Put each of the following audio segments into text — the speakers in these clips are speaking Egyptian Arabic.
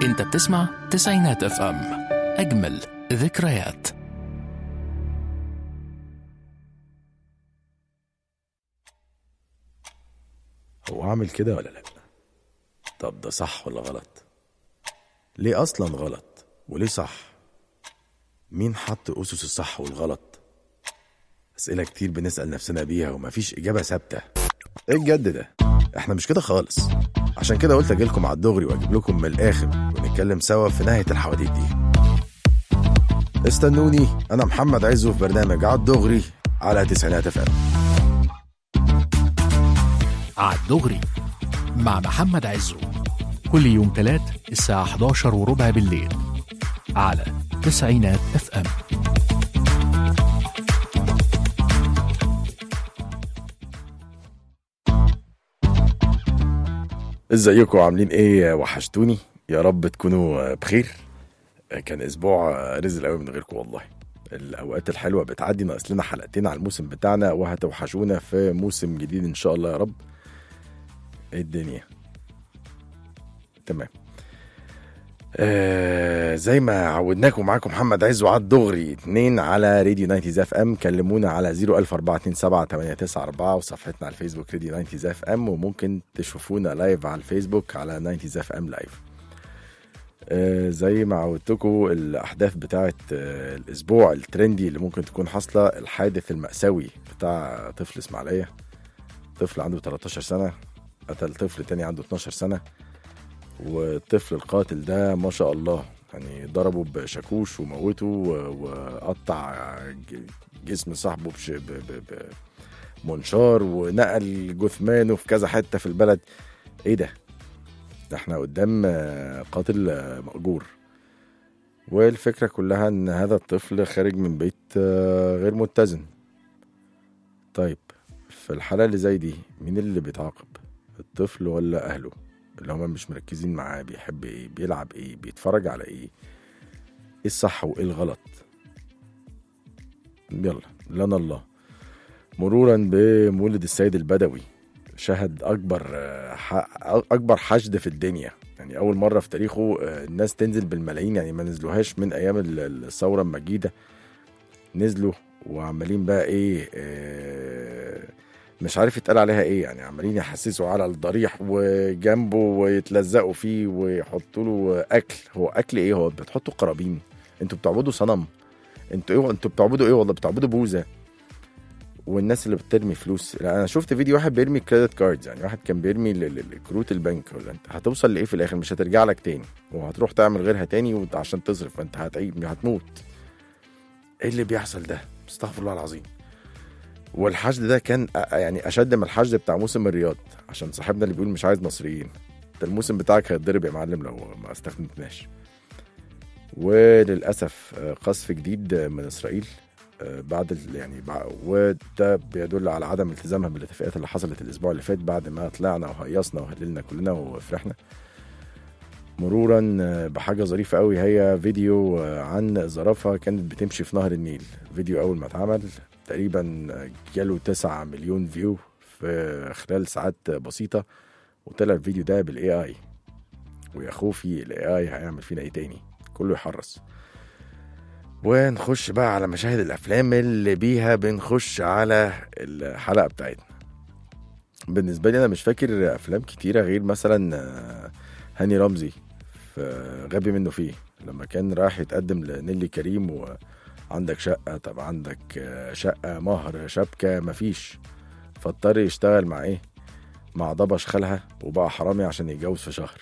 انت بتسمع تسعينات اف ام اجمل ذكريات هو اعمل كده ولا لا طب ده صح ولا غلط ليه اصلا غلط وليه صح مين حط اسس الصح والغلط اسئله كتير بنسال نفسنا بيها ومفيش اجابه ثابته ايه الجد ده احنا مش كده خالص عشان كده قلت اجيلكم على الدغري واجيب لكم من الاخر ونتكلم سوا في نهايه الحواديت دي استنوني انا محمد عزو في برنامج على الدغري على تسعينات اف ام عالدغري مع محمد عزو كل يوم تلات الساعة 11 وربع بالليل على تسعينات اف ام ازيكم عاملين ايه وحشتوني يا رب تكونوا بخير كان اسبوع رزق قوي من غيركم والله الاوقات الحلوه بتعدي ناقص لنا حلقتين على الموسم بتاعنا وهتوحشونا في موسم جديد ان شاء الله يا رب ايه الدنيا تمام آه زي ما عودناكم معاكم محمد عز وعد دغري اتنين على راديو 90 اف ام كلمونا على 00427 وصفحتنا على الفيسبوك راديو 90 اف ام وممكن تشوفونا لايف على الفيسبوك على 90 اف ام لايف آه زي ما عودتكم الاحداث بتاعت آه الاسبوع الترندي اللي ممكن تكون حاصله الحادث المأساوي بتاع طفل اسماعيليه طفل عنده 13 سنه قتل طفل تاني عنده 12 سنه والطفل القاتل ده ما شاء الله يعني ضربه بشاكوش وموته و- وقطع ج- جسم صاحبه بش ب- ب- بمنشار ونقل جثمانه في كذا حته في البلد ايه ده؟ ده احنا قدام آه، قاتل آه، مأجور والفكره كلها ان هذا الطفل خارج من بيت آه، غير متزن طيب في الحاله اللي زي دي مين اللي بيتعاقب؟ الطفل ولا اهله؟ اللي هما مش مركزين معاه بيحب ايه بيلعب ايه بيتفرج على ايه ايه الصح وايه الغلط يلا لنا الله مرورا بمولد السيد البدوي شهد اكبر آه، ح- اكبر حشد في الدنيا يعني اول مره في تاريخه آه، الناس تنزل بالملايين يعني ما نزلوهاش من ايام ال- الثوره المجيده نزلوا وعمالين بقى ايه آه، مش عارف يتقال عليها ايه يعني عمالين يحسسوا على الضريح وجنبه ويتلزقوا فيه ويحطوا له اكل هو اكل ايه هو بتحطوا قرابين انتوا بتعبدوا صنم انتوا ايه انتوا بتعبدوا ايه والله بتعبدوا بوزه والناس اللي بترمي فلوس لا انا شفت فيديو واحد بيرمي كريدت كاردز يعني واحد كان بيرمي ل- ل- لكروت البنك ولا انت هتوصل لايه في الاخر مش هترجع لك تاني وهتروح تعمل غيرها تاني وانت عشان تصرف فانت هتعيب هتموت ايه اللي بيحصل ده استغفر الله العظيم والحشد ده كان أ- يعني اشد من الحشد بتاع موسم الرياض عشان صاحبنا اللي بيقول مش عايز مصريين انت الموسم بتاعك هيتضرب يا معلم لو ما استخدمتناش وللاسف آه، قذف جديد من اسرائيل آه، بعد ال- يعني بع- وده بيدل على عدم التزامها بالاتفاقات اللي حصلت الاسبوع اللي فات بعد ما طلعنا وهيصنا وهللنا كلنا وفرحنا مرورا آه، بحاجه ظريفه قوي هي فيديو آه، عن زرافه كانت بتمشي في نهر النيل فيديو اول ما اتعمل تقريبا جاله 9 مليون فيو في خلال ساعات بسيطه وطلع الفيديو ده بالاي اي ويا خوفي الاي اي هيعمل فينا ايه تاني كله يحرص ونخش بقى على مشاهد الافلام اللي بيها بنخش على الحلقه بتاعتنا بالنسبه لي انا مش فاكر افلام كتيره غير مثلا آه، هاني رمزي في غبي منه فيه لما كان رايح يتقدم لنيلي كريم وعندك شقه طب عندك آه، شقه مهر شبكه مفيش فاضطر يشتغل مع ايه مع ضبش خالها وبقى حرامي عشان يتجوز في شهر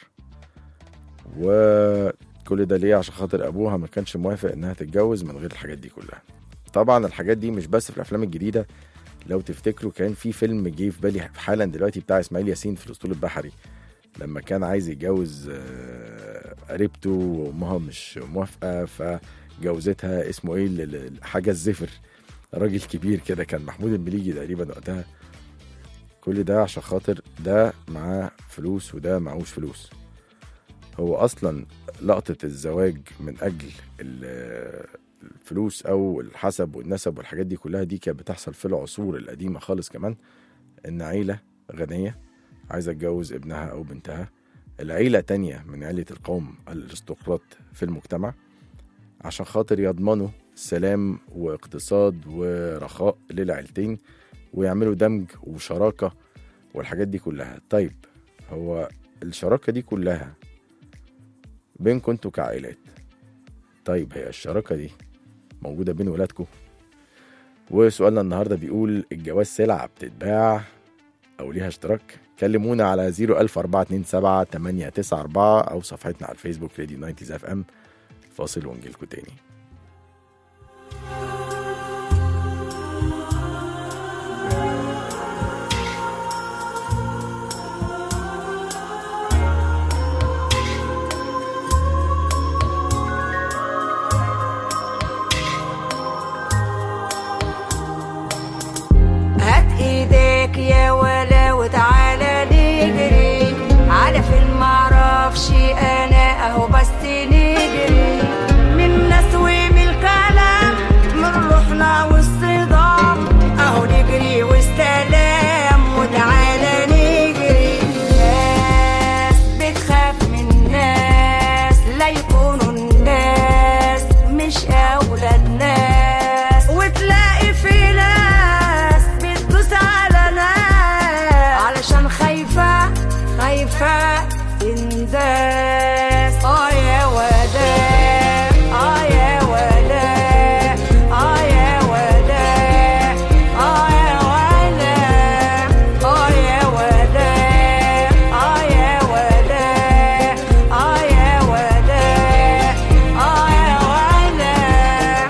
وكل ده ليه عشان خاطر ابوها ما كانش موافق انها تتجوز من غير الحاجات دي كلها طبعا الحاجات دي مش بس في الافلام الجديده لو تفتكروا كان في فيلم جه في بالي حالا دلوقتي بتاع اسماعيل ياسين في الاسطول البحري لما كان عايز يتجوز آه، قريبته وامها مش موافقه فجوزتها اسمه ايه ال- ال- حاجه الزفر راجل كبير كده كان محمود المليجي تقريبا وقتها كل ده عشان خاطر ده معاه فلوس وده معهوش فلوس هو اصلا لقطه الزواج من اجل ال- الفلوس او الحسب والنسب والحاجات دي كلها دي كانت بتحصل في العصور القديمه خالص كمان ان عيله غنيه عايزه تجوز ابنها او بنتها العيلة تانية من عيلة القوم الارستقراط في المجتمع عشان خاطر يضمنوا سلام واقتصاد ورخاء للعيلتين ويعملوا دمج وشراكة والحاجات دي كلها طيب هو الشراكة دي كلها بينكم انتوا كعائلات طيب هي الشراكة دي موجودة بين ولادكم وسؤالنا النهاردة بيقول الجواز سلعة بتتباع أو ليها اشتراك كلمونا على 01427 894 أو صفحتنا على الفيسبوك راديو 90 اف ام فاصل ونجيلكوا تاني هات ايديك يا ولا وتعالى نجري على فين معرفش انا اهو بس نجري من ناس ومن الكلام من روحنا والصدام اهو نجري والسلام وتعالى نجري ناس بتخاف من ناس لا يكونوا الناس مش اولاد ناس وتلاقي في ناس بتدوس على ناس علشان خايفة خايفة تنداس اه يا وداع اه يا وداع اه يا وداع اه يا وداع اه يا وداع اه يا وداع اه يا وداع اه يا وداع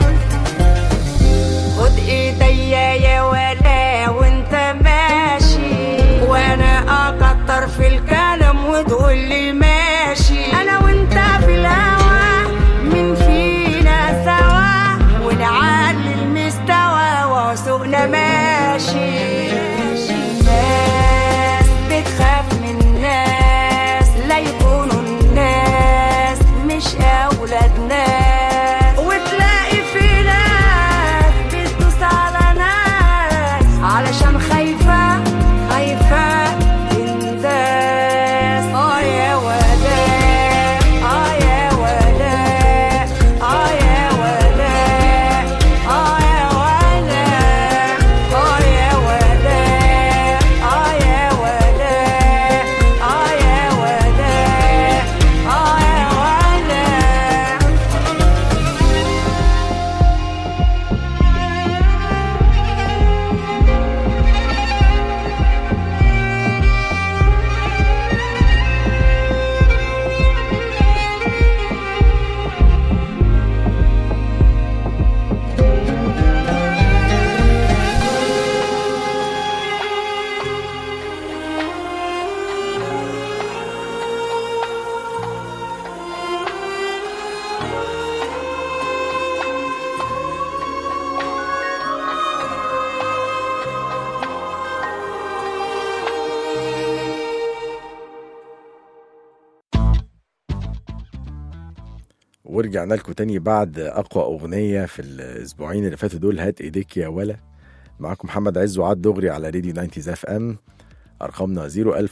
خد ايديا يا ولا وانت ماشي وانا اكتر في الكلام وتقول لي ماشي انا وانت في الهوا من فينا سوا ونعلي المستوى وسوقنا ماشي ناس بتخاف من ناس لا يكونوا الناس مش اولاد ناس وتلاقي في ناس بتدوس على ناس علشان خايفة خايفة تنداس اه يا وداع اه يا وداع اه يا وداع اه يا وداع اه يا وداع اه يا وداع اه يا وداع اه يا وداع ورجعنا لكم تاني بعد اقوى اغنيه في الاسبوعين اللي فاتوا دول هات ايديك يا ولا معاكم محمد عز وعاد دغري على راديو 90 اف ام ارقامنا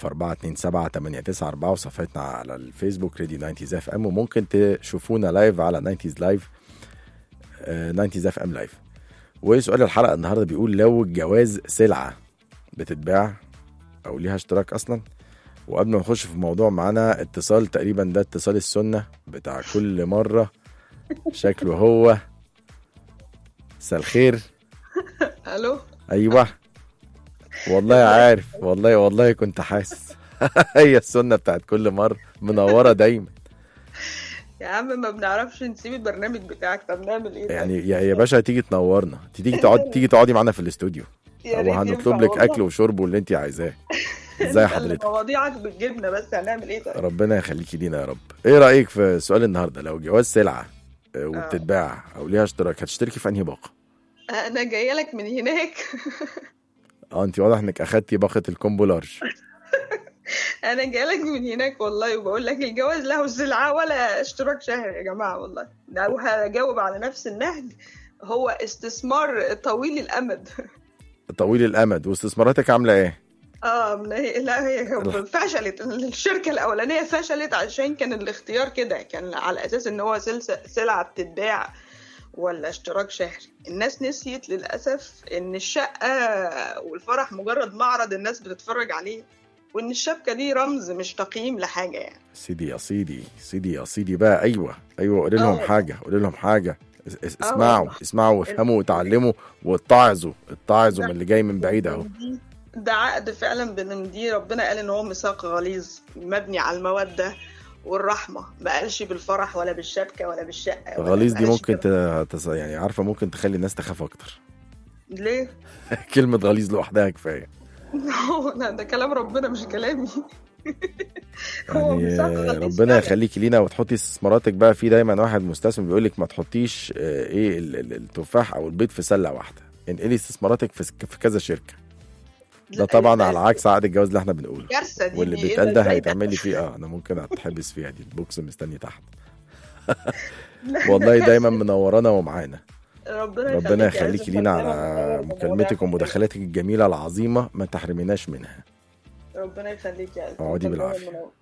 01427 وصفحتنا على الفيسبوك راديو 90 اف ام وممكن تشوفونا لايف على 90 لايف 90 اف ام لايف وسؤال الحلقه النهارده بيقول لو الجواز سلعه بتتباع او ليها اشتراك اصلا وقبل ما نخش في الموضوع معانا اتصال تقريبا ده اتصال السنه بتاع كل مره شكله هو مساء الخير الو ايوه والله عارف والله والله كنت حاسس هي السنه بتاعت كل مره منوره دايما يا عم ما بنعرفش نسيب البرنامج بتاعك طب نعمل ايه طيب؟ يعني يا يا باشا تيجي تنورنا تيجي تقعد تيجي تقعدي معانا في الاستوديو يا او ريت هنطلب ينفع لك والله. اكل وشرب واللي انت عايزاه ازاي انت اللي حضرتك مواضيعك بتجيبنا بس هنعمل ايه طيب ربنا يخليكي لينا يا رب ايه رايك في سؤال النهارده لو جواز سلعه آه، وبتتباع او ليها اشتراك هتشتركي في انهي باقه انا جايه لك من هناك اه انت واضح انك اخدتي باقه الكومبو لارج انا جايه لك من هناك والله وبقول لك الجواز له سلعه ولا اشتراك شهري يا جماعه والله لو هجاوب على نفس النهج هو استثمار طويل الامد طويل الامد واستثماراتك عامله ايه اه من هي لا هي فشلت الشركه الاولانيه فشلت عشان كان الاختيار كده كان على اساس ان هو سلسة سلعه بتتباع ولا اشتراك شهري الناس نسيت للاسف ان الشقه والفرح مجرد معرض الناس بتتفرج عليه وان الشبكه دي رمز مش تقييم لحاجه يعني سيدي يا سيدي سيدي يا سيدي بقى ايوه ايوه قولي لهم آه. حاجه قولي لهم حاجه اس- اس- آه اسمعوا والله. اسمعوا وافهموا وتعلموا واتعظوا اتعظوا من اللي جاي من بعيد اهو ده عقد فعلا بنمضيه ربنا قال ان هو ميثاق غليظ مبني على الموده والرحمه ما قالش بالفرح ولا بالشبكه ولا بالشقه ولا- غليظ ما دي قالش ممكن كده. ت... تص- يعني عارفه ممكن تخلي الناس تخاف اكتر ليه؟ كلمه غليظ لوحدها كفايه لا، ده كلام ربنا مش كلامي هو يعني ميثاق آه، غليظ ربنا فعلا. يخليكي لينا وتحطي استثماراتك بقى في دايما واحد مستثمر بيقول لك ما تحطيش آه، ايه ال- ال- التفاح او البيض في سله واحده انقلي استثماراتك في س- في كذا شركه ده لا، طبعا لا، على عكس عقد الجواز اللي احنا بنقوله الكارثه دي واللي دي إيه بيتقال ده إزاي هيتعمل لي فيه اه انا ممكن اتحبس فيها دي البوكس مستني تحت لا، والله ده دايما منورانا ومعانا ربنا ربنا يخليك يا يخليكي عز لينا الفنانة على والمنورة مكالمتك والمنورة. ومداخلاتك الجميله العظيمه ما تحرميناش منها ربنا يخليك يا عز اقعدي الفنانة بالعافية. والمنورة.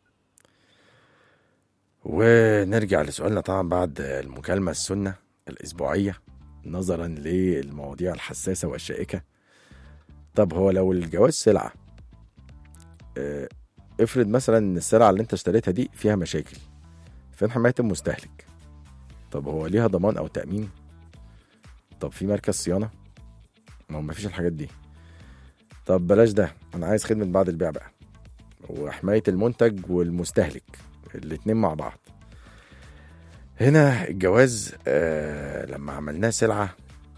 ونرجع لسؤالنا طبعا بعد المكالمة السنة الأسبوعية نظرا للمواضيع الحساسة والشائكة طب هو لو الجواز سلعة اه، افرض مثلا ان السلعة اللي انت اشتريتها دي فيها مشاكل فين حماية المستهلك طب هو ليها ضمان او تأمين طب في مركز صيانة ما هو مفيش الحاجات دي طب بلاش ده انا عايز خدمة بعد البيع بقى وحماية المنتج والمستهلك الاتنين مع بعض هنا الجواز آه لما عملناه سلعة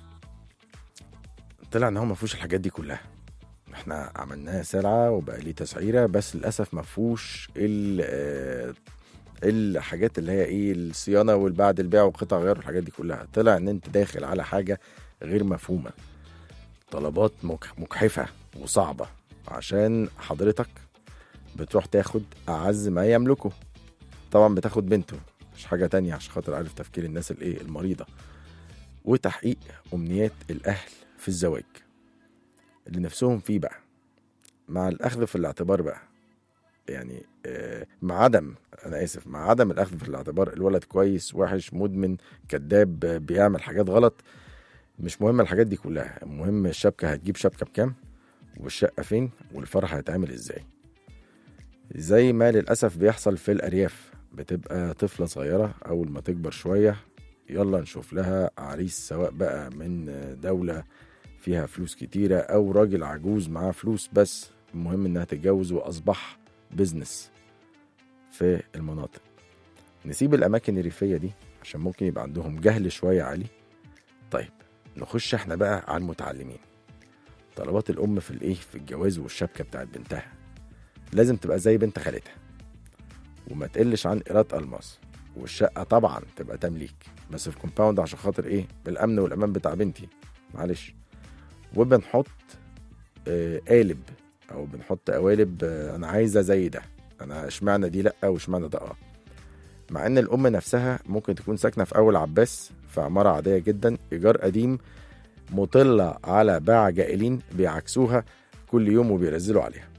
طلع ان هو ما فيهوش الحاجات دي كلها احنا عملناه سلعة وبقى ليه تسعيرة بس للأسف ما فيهوش ال- آه، الحاجات اللي هي ايه الصيانة والبعد البيع وقطع غيار والحاجات دي كلها طلع ان انت داخل على حاجة غير مفهومة طلبات مك- مجحفة وصعبة عشان حضرتك بتروح تاخد أعز ما يملكه طبعا بتاخد بنته مش حاجة تانية عشان خاطر عارف تفكير الناس الايه المريضة وتحقيق أمنيات الأهل في الزواج اللي نفسهم فيه بقى مع الأخذ في الاعتبار بقى يعني آه، مع عدم أنا آسف مع عدم الأخذ في الاعتبار الولد كويس وحش مدمن كذاب آه، بيعمل حاجات غلط مش مهم الحاجات دي كلها المهم الشبكة هتجيب شبكة بكام والشقة فين والفرح هيتعمل ازاي زي ما للأسف بيحصل في الأرياف بتبقى طفلة صغيرة أول ما تكبر شوية يلا نشوف لها عريس سواء بقى من دولة فيها فلوس كتيرة أو راجل عجوز معاه فلوس بس المهم إنها تتجوز وأصبح بيزنس في المناطق نسيب الأماكن الريفية دي عشان ممكن يبقى عندهم جهل شوية عالي طيب نخش احنا بقى على المتعلمين طلبات الأم في الإيه في الجواز والشبكة بتاعت بنتها لازم تبقى زي بنت خالتها وما تقلش عن قيراط الماس والشقه طبعا تبقى تمليك بس في كومباوند عشان خاطر ايه بالامن والامان بتاع بنتي معلش وبنحط آه قالب او بنحط قوالب آه انا عايزه زي ده انا اشمعنى دي لا واشمعنى ده اه مع ان الام نفسها ممكن تكون ساكنه في اول عباس في عماره عاديه جدا ايجار قديم مطله على باع جائلين بيعكسوها كل يوم وبينزلوا عليها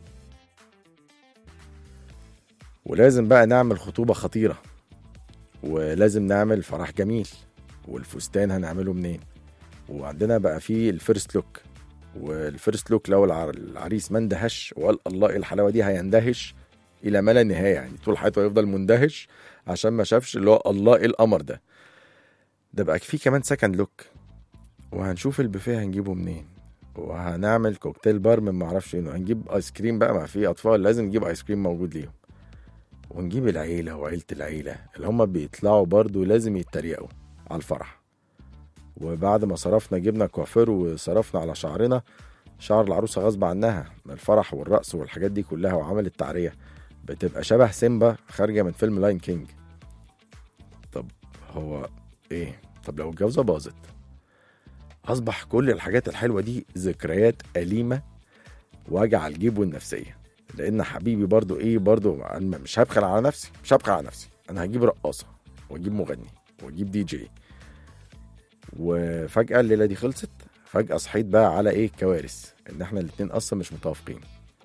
ولازم بقى نعمل خطوبة خطيرة ولازم نعمل فرح جميل والفستان هنعمله منين وعندنا بقى فيه الفيرست لوك والفيرست لوك لو الع- العريس ما اندهش وقال الله إيه الحلاوة دي هيندهش إلى ما لا نهاية يعني طول حياته هيفضل مندهش عشان ما شافش اللي هو الله إيه القمر ده ده بقى فيه كمان سكند لوك وهنشوف البوفيه هنجيبه منين وهنعمل كوكتيل بار من معرفش ايه هنجيب ايس كريم بقى ما في اطفال لازم نجيب ايس كريم موجود ليهم ونجيب العيلة وعيلة العيلة اللي هما بيطلعوا برضو لازم يتريقوا على الفرح وبعد ما صرفنا جبنا كوافير وصرفنا على شعرنا شعر العروسة غصب عنها من الفرح والرقص والحاجات دي كلها وعمل التعرية بتبقى شبه سيمبا خارجة من فيلم لاين كينج طب هو ايه طب لو الجوزة باظت أصبح كل الحاجات الحلوة دي ذكريات أليمة وجع الجيب والنفسية لان حبيبي برضو ايه برضو أنا مش هبخل على نفسي مش هبخل على نفسي انا هجيب رقاصه واجيب مغني واجيب دي جي وفجاه الليله دي خلصت فجاه صحيت بقى على ايه كوارث ان احنا الاتنين اصلا مش متوافقين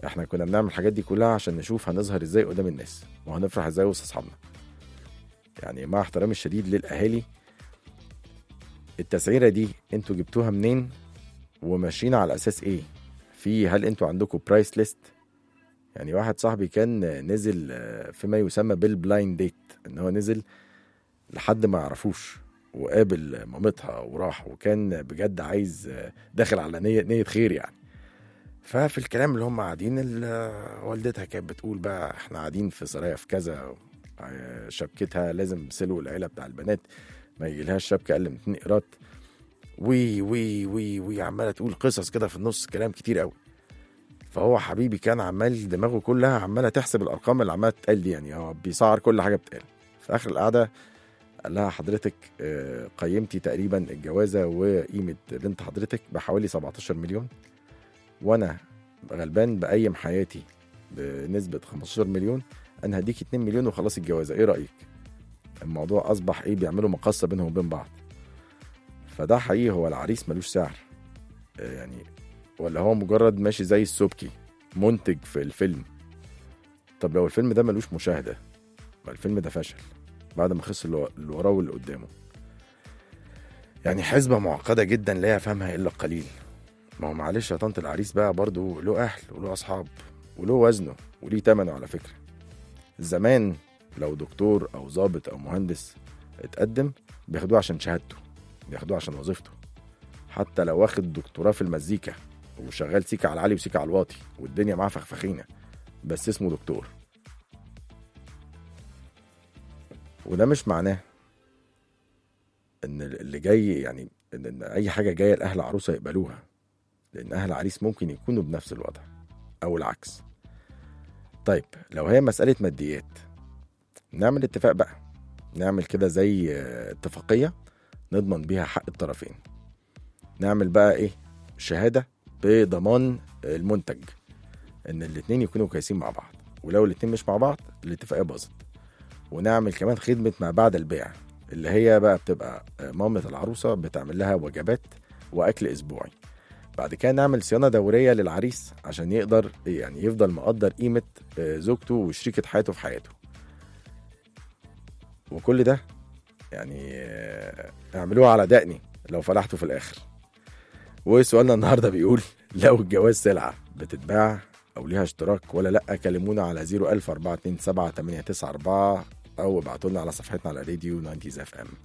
احنا كنا بنعمل الحاجات دي كلها عشان نشوف هنظهر ازاي قدام الناس وهنفرح ازاي وسط اصحابنا يعني مع احترامي الشديد للاهالي التسعيره دي انتوا جبتوها منين وماشيين على اساس ايه في هل انتوا عندكم برايس ليست يعني واحد صاحبي كان نزل آه، فيما يسمى بالبلايند ديت ان هو نزل لحد ما يعرفوش وقابل مامتها وراح وكان بجد عايز آه، داخل على نية, نية خير يعني ففي الكلام اللي هم قاعدين ال- والدتها كانت بتقول بقى احنا قاعدين في سرايا في كذا آه، شبكتها لازم سلو العيله بتاع البنات ما يجيلهاش شبكه اقل من اتنين قيراط وي وي وي وي عماله تقول قصص كده في النص كلام كتير قوي فهو حبيبي كان عمال دماغه كلها عماله تحسب الارقام اللي عماله تتقال دي يعني هو بيسعر كل حاجه بتتقال في اخر القعده قال لها حضرتك آه، قيمتي تقريبا الجوازه وقيمه بنت حضرتك بحوالي 17 مليون وانا غلبان بقيم حياتي بنسبه 15 مليون انا هديك 2 مليون وخلاص الجوازه ايه رايك الموضوع اصبح ايه بيعملوا مقصه بينهم وبين بعض فده حقيقي هو العريس ملوش سعر آه، يعني ولا هو مجرد ماشي زي السبكي منتج في الفيلم طب لو الفيلم ده ملوش مشاهده ما الفيلم ده فشل بعد ما خسر اللي اللي وراه واللي قدامه يعني حسبة معقدة جدا لا يفهمها إلا القليل ما هو معلش يا طنط العريس بقى برضه له أهل وله أصحاب وله وزنه وليه تمنه على فكرة زمان لو دكتور أو ضابط أو مهندس اتقدم بياخدوه عشان شهادته بياخدوه عشان وظيفته حتى لو واخد دكتوراه في المزيكا وشغال سيكا على العالي وسيكا على الواطي والدنيا معاه فخفخينة بس اسمه دكتور وده مش معناه ان اللي جاي يعني ان إن اي حاجه جايه لاهل عروسه يقبلوها لان اهل عريس ممكن يكونوا بنفس الوضع او العكس طيب لو هي مساله ماديات نعمل اتفاق بقى نعمل كده زي آه، اتفاقيه نضمن بيها حق الطرفين نعمل بقى ايه شهاده بضمان المنتج ان الاتنين يكونوا كويسين مع بعض ولو الاتنين مش مع بعض الاتفاقيه باظت ونعمل كمان خدمه ما بعد البيع اللي هي بقى بتبقى مامة العروسة بتعمل لها وجبات وأكل أسبوعي بعد كده نعمل صيانة دورية للعريس عشان يقدر يعني يفضل مقدر قيمة آه، زوجته وشريكة حياته في حياته وكل ده يعني آه، اعملوها على دقني لو فلحتوا في الآخر وسؤالنا النهاردة بيقول لو الجواز سلعة بتتباع أو ليها اشتراك ولا لأ كلمونا على 01000 427 894 او ابعتوا لنا على صفحتنا على راديو 90 اف ام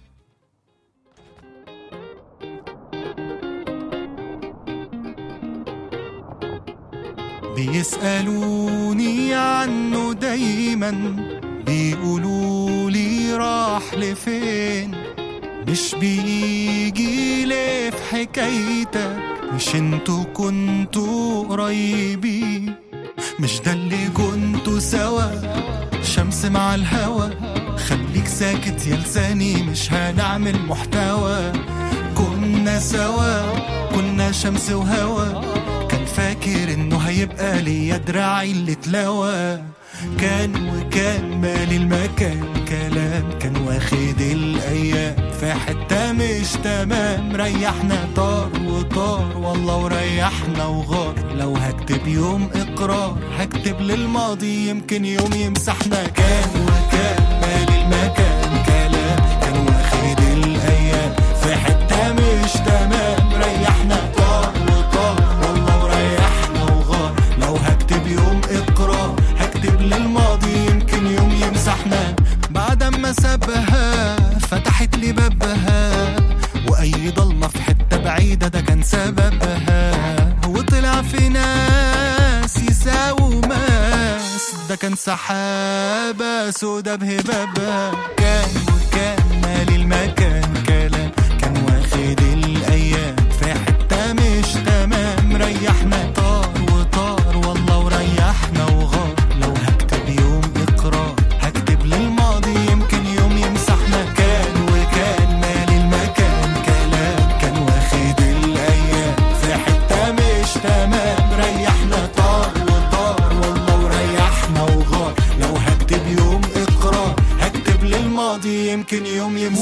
بيسألوني عنه دايما بيقولوا لي راح لفين مش بيجي ليه في حكايتك مش انتوا كنتوا قريبين مش ده اللي كنتوا سوا شمس مع الهوا خليك ساكت يا لساني مش هنعمل محتوى كنا سوا كنا شمس وهوا كان فاكر انه هيبقى ليا دراعي اللي اتلوى كان وكان مالي المكان كلام كان واخد الايام في حته مش تمام ريحنا طار وطار والله وريحنا وغار لو هكتب يوم اقرار هكتب للماضي يمكن يوم يمسحنا كان وكان مالي المكان كلام كان واخد الايام في حته مش تمام ريحنا طار وطار والله وريحنا وغار لو هكتب يوم اقرار هكتب للماضي يمكن يوم يمسحنا بعد ما سابها فتحت لي بابها واي ضلمه في حته بعيده ده كان سببها وطلع في ناس يساووا ماس ده كان سحابه سودا بهبابها كان وكان مالي المكان كلام كان واخد الايام في حته مش تمام ريحنا طار وطار والله وريحنا وغار لو هكتب يوم اقرار هكتب للماضي يمكن يوم يمسحنا كان وكان مالي المكان كلام كان واخد الايام في حته مش تمام ريحنا طار وطار والله وريحنا وغار لو هكتب يوم اقرار هكتب للماضي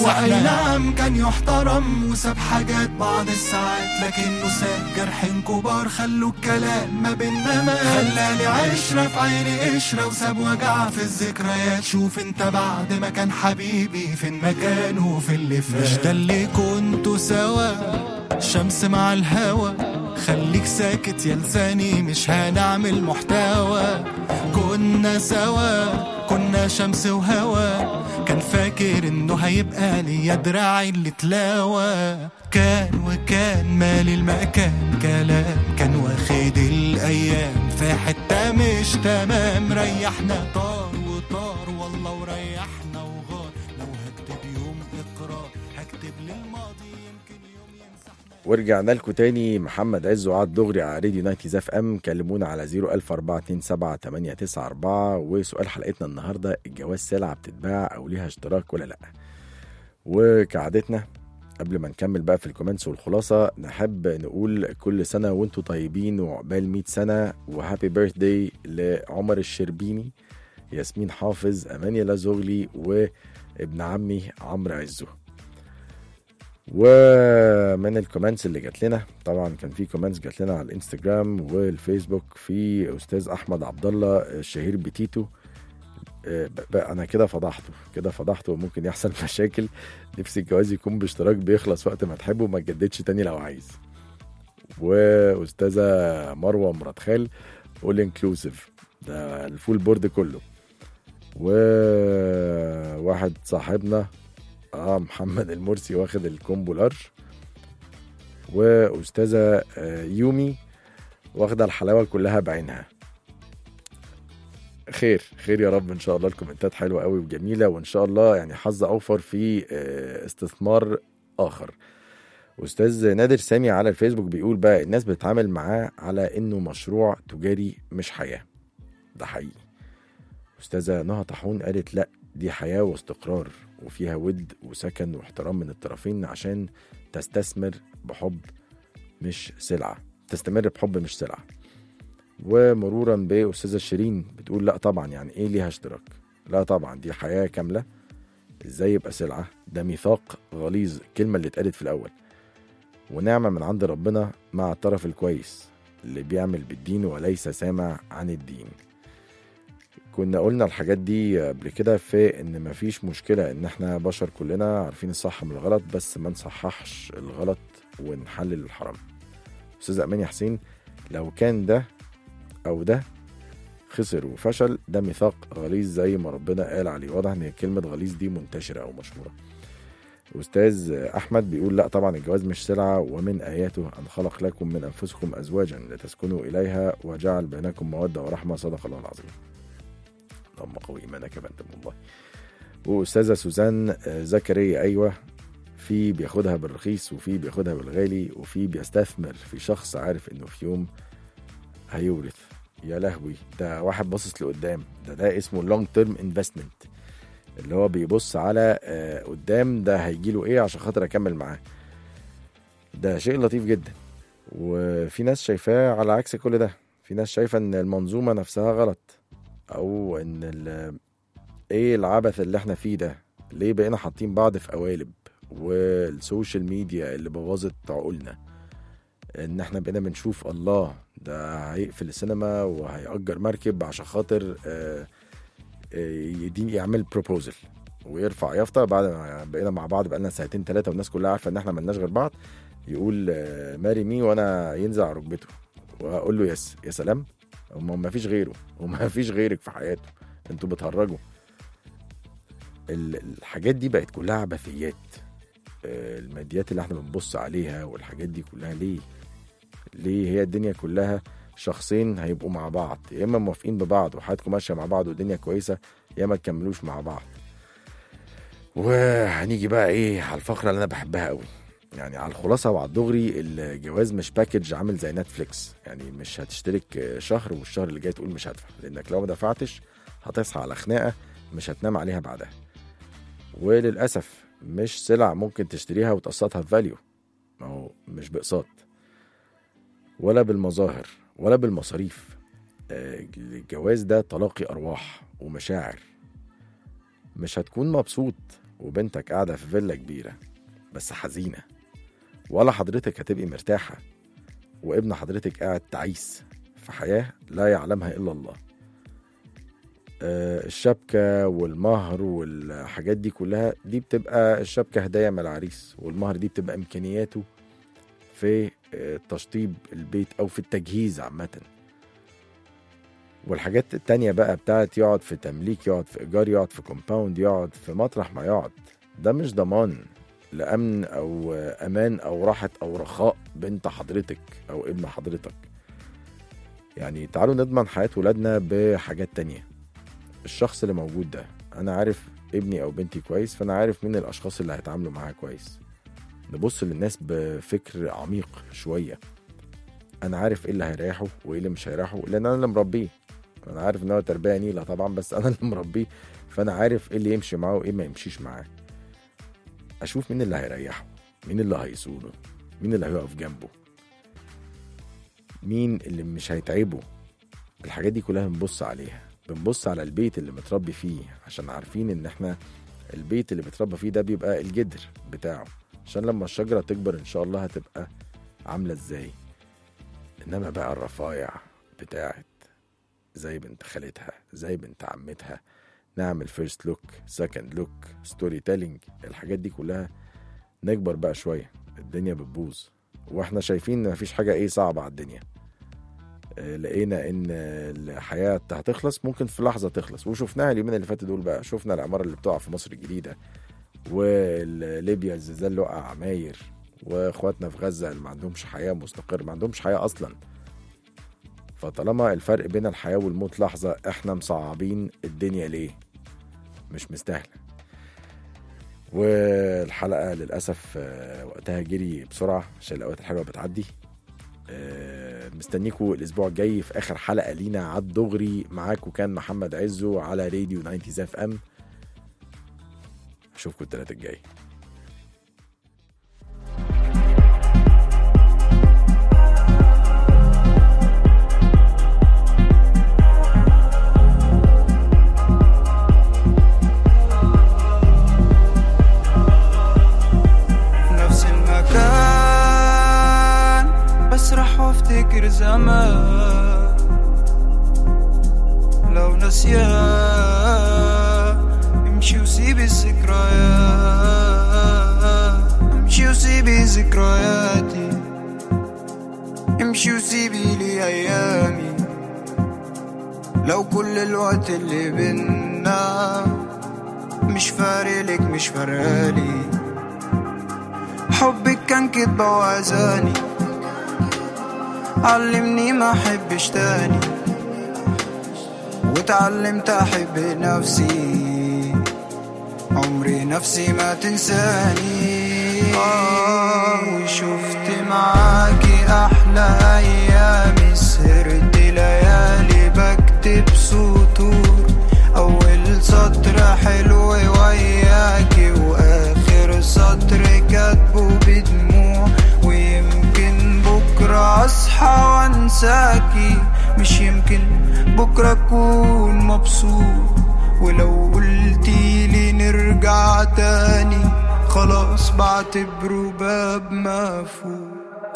أي نعم كان يحترم وساب حاجات بعض الساعات لكنه ساب جرحين كبار خلوا الكلام ما بينا ما خلالي عشرة في عيني قشرة وساب وجع في الذكريات شوف انت بعد ما كان حبيبي فين مكانه في اللي فات مش ده اللي كنتوا سوا شمس مع الهوا خليك ساكت يا لساني مش هنعمل محتوى كنا سوا كنا شمس وهوا كان فاكر انه هيبقى ليا دراعي اللي تلاوى كان وكان مالي المكان كلام كان واخد الايام في حته مش تمام ريحنا طار وطار والله وريحنا وغار لو هكتب يوم اقرار هكتب للماضي يمكن يوم يمسحنا ورجعنا لكم تاني محمد عز وعاد دغري على راديو نايتي اف ام كلمونا على 01427 وسؤال حلقتنا النهارده الجواز سلعه بتتباع او ليها اشتراك ولا لا وكعادتنا قبل ما نكمل بقى في الكومنتس والخلاصه نحب نقول كل سنه وانتم طيبين وعقبال 100 سنه وهابي بيرث داي لعمر الشربيني ياسمين حافظ امانيا لازوغلي وابن عمي عمرو عزو ومن الكومنتس اللي جات لنا طبعا كان في كومنتس جات لنا على الانستجرام والفيسبوك في استاذ احمد عبد الله الشهير بتيتو آه، ب- بقى انا كده فضحته كده فضحته وممكن يحصل مشاكل نفسي الجواز يكون باشتراك بيخلص وقت ما تحبه وما تجددش تاني لو عايز واستاذه مروه مراد خال اول انكلوسيف ده الفول بورد كله وواحد صاحبنا اه محمد المرسي واخد الكومبو لارج واستاذه آه، يومي واخده الحلاوه كلها بعينها خير خير يا رب ان شاء الله الكومنتات حلوه قوي وجميله وان شاء الله يعني حظ اوفر في آه، استثمار اخر استاذ نادر سامي على الفيسبوك بيقول بقى الناس بتتعامل معاه على انه مشروع تجاري مش حياه ده حقيقي استاذه نهى طاحون قالت لا دي حياه واستقرار وفيها ود وسكن واحترام من الطرفين عشان تستثمر بحب مش سلعه تستمر بحب مش سلعه ومرورا باستاذه شيرين بتقول لا طبعا يعني ايه ليها اشتراك لا طبعا دي حياه كامله ازاي يبقى سلعه ده ميثاق غليظ الكلمه اللي اتقالت في الاول ونعمه من عند ربنا مع الطرف الكويس اللي بيعمل بالدين وليس سامع عن الدين كنا قلنا الحاجات دي قبل كده في ان مفيش مشكله ان احنا بشر كلنا عارفين الصح من الغلط بس ما نصححش الغلط ونحلل الحرام استاذ اماني حسين لو كان ده او ده خسر وفشل ده ميثاق غليظ زي ما ربنا قال عليه واضح ان كلمه غليظ دي منتشره او مشهوره استاذ احمد بيقول لا طبعا الجواز مش سلعه ومن اياته ان خلق لكم من انفسكم ازواجا لتسكنوا اليها وجعل بينكم موده ورحمه صدق الله العظيم اللهم قوي ايمانك يا بنت الله واستاذه سوزان آه، زكريا ايوه في بياخدها بالرخيص وفي بياخدها بالغالي وفي بيستثمر في شخص عارف انه في يوم هيورث يا لهوي ده واحد باصص لقدام ده ده اسمه لونج تيرم انفستمنت اللي هو بيبص على آه، قدام ده هيجي له ايه عشان خاطر اكمل معاه ده شيء لطيف جدا وفي ناس شايفاه على عكس كل ده في ناس شايفه ان المنظومه نفسها غلط او ان ال- ايه العبث اللي احنا فيه ده ليه بقينا حاطين بعض في قوالب والسوشيال ميديا اللي بوظت عقولنا ان احنا بقينا بنشوف الله ده هيقفل السينما وهيأجر مركب عشان خاطر آه، آه، يدين يعمل بروبوزل ويرفع يافطه بعد ما بقينا مع بعض بقالنا ساعتين ثلاثه والناس كلها عارفه ان احنا ملناش غير بعض يقول آه، ماري مي وانا ينزل على ركبته واقول له يس يا سلام هو ما فيش غيره وما فيش غيرك في حياته انتوا بتهرجوا ال- الحاجات دي بقت كلها عبثيات آه، الماديات اللي احنا بنبص عليها والحاجات دي كلها ليه ليه هي الدنيا كلها شخصين هيبقوا مع بعض يا اما موافقين ببعض وحياتكم ماشيه مع بعض والدنيا كويسه يا اما تكملوش مع بعض وهنيجي بقى ايه على الفقره اللي انا بحبها قوي يعني على الخلاصه وعلى الدغري الجواز مش باكج عامل زي نتفليكس يعني مش هتشترك شهر والشهر اللي جاي تقول مش هدفع لانك لو ما دفعتش هتصحى على خناقه مش هتنام عليها بعدها وللاسف مش سلع ممكن تشتريها وتقسطها في فاليو ما هو مش باقساط ولا بالمظاهر ولا بالمصاريف آه، الجواز ده تلاقي ارواح ومشاعر مش هتكون مبسوط وبنتك قاعدة في فيلا كبيرة بس حزينة ولا حضرتك هتبقي مرتاحة وابن حضرتك قاعد تعيس في حياة لا يعلمها إلا الله آه، الشبكة والمهر والحاجات دي كلها دي بتبقى الشبكة هدايا من العريس والمهر دي بتبقى إمكانياته في آه، تشطيب البيت أو في التجهيز عامةً والحاجات التانية بقى بتاعت يقعد في تمليك يقعد في إيجار يقعد في كومباوند يقعد في مطرح ما يقعد ده مش ضمان لأمن أو أمان أو راحة أو رخاء بنت حضرتك أو ابن حضرتك يعني تعالوا نضمن حياة ولادنا بحاجات تانية الشخص اللي موجود ده أنا عارف ابني أو بنتي كويس فأنا عارف مين الأشخاص اللي هيتعاملوا معاها كويس نبص للناس بفكر عميق شوية أنا عارف إيه اللي هيريحه وإيه اللي مش هيريحه لأن أنا اللي مربيه انا عارف ان هو تربيه نيله طبعا بس انا اللي مربيه فانا عارف ايه اللي يمشي معاه وايه ما يمشيش معاه اشوف مين اللي هيريحه مين اللي هيسوله مين اللي هيقف جنبه مين اللي مش هيتعبه الحاجات دي كلها بنبص عليها بنبص على البيت اللي متربي فيه عشان عارفين ان احنا البيت اللي بيتربى فيه ده بيبقى الجدر بتاعه عشان لما الشجرة تكبر ان شاء الله هتبقى عاملة ازاي انما بقى الرفايع بتاعت زي بنت خالتها زي بنت عمتها نعمل فيرست لوك سكند لوك ستوري تيلينج الحاجات دي كلها نكبر بقى شوية الدنيا بتبوظ واحنا شايفين ان مفيش حاجة ايه صعبة على الدنيا آه، لقينا ان الحياة هتخلص ممكن في لحظة تخلص وشفناها اليومين اللي فاتوا دول بقى شفنا العمارة اللي بتقع في مصر الجديدة وليبيا الزلزال اللي وقع عماير واخواتنا في غزة اللي ما عندهمش حياة مستقرة ما عندهمش حياة اصلا فطالما الفرق بين الحياة والموت لحظة احنا مصعبين الدنيا ليه مش مستاهلة والحلقة للأسف آه، وقتها جري بسرعة عشان الأوقات الحلوة بتعدي آه، مستنيكوا الأسبوع الجاي في آخر حلقة لينا على الدغري معاكم كان محمد عزو على راديو 90 اف ام أشوفكم التلاتة الجاي نفس المكان بسرح وافتكر زمان لو نسيان امشي وسيبي الذكريات امشي وسيبي ذكرياتي امشي وسيبي لي ايامي لو كل الوقت اللي بينا مش فارقلك مش فارقالي حبك كان كدبة وأذاني علمني ما أحبش تاني واتعلمت أحب نفسي عمري نفسي ما تنساني آه وشفت معاكي أحلى أيامي سهرت ليالي بكتب سطور أول سطر حلو وياكي وآخر سطر كاتبه بدموع ويمكن بكرة أصحى وأنساكي مش يمكن بكرة أكون مبسوط ولو قلتيلي نرجع تاني خلاص بعتبره باب مقفول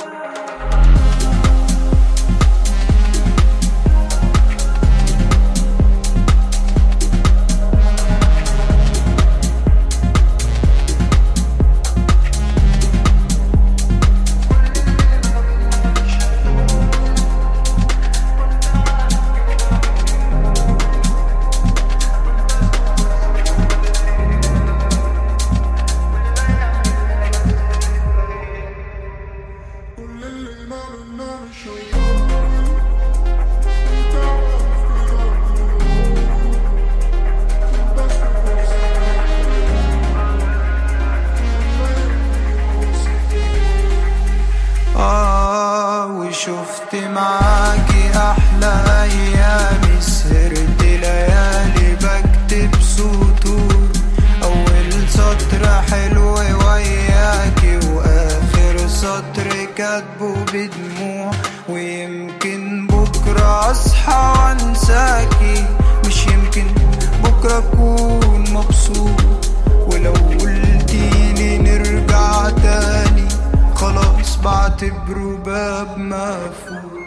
آه وشفت معاكي أحلى أيامي سهرت ليالي بكتب سطور أول سطر حلو وياكي وآخر سطر كاتبه بدموع ويمكن بكرة أصحى وأنساكي مش يمكن بكرة أكون مبسوط ولو بعتبره باب مقفول